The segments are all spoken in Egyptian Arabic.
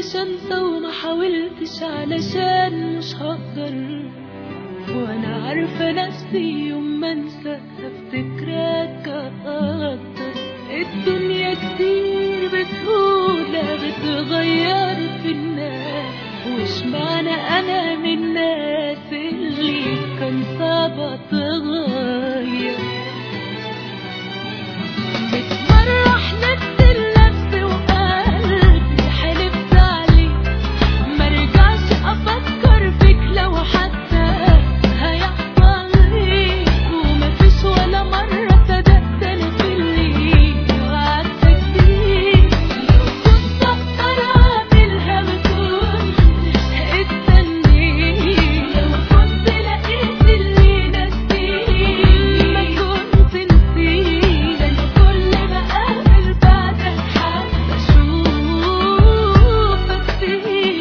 حاولتش انسى وما حاولتش علشان مش هقدر وانا عارفة نفسي يوم ما انسى هفتكرك اكتر الدنيا كتير بسهولة بتغير في الناس وش معنى انا من الناس اللي كان صعب اتغير بتمرح نفسي لنفسي وقلبي حلفت عليه مرجعش افكر فيك لو حتى هيحصل لي ومفيش ولا مرة صدقت انا في اللي وعدتك بيه لو كنت اقدر اعملها ما كنتش استنيت لو كنت لقيت اللي نسيت ما كنت نسيت انا كل ما اقابل بعدك حابة اشوفك فيه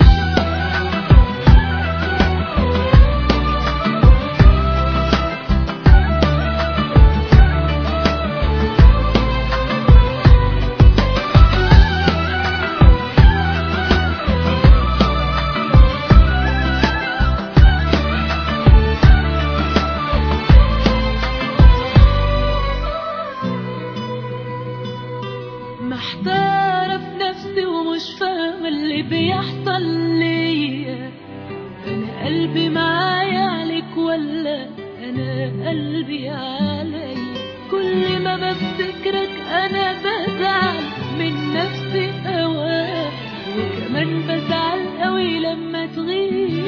محتارة في نفسي ومش فاهمة اللي بيحصل ليا أنا قلبي معايا عليك ولا أنا قلبي عليا كل ما بفتكرك أنا بزعل من نفسي أواه وكمان بزعل قوي لما تغيب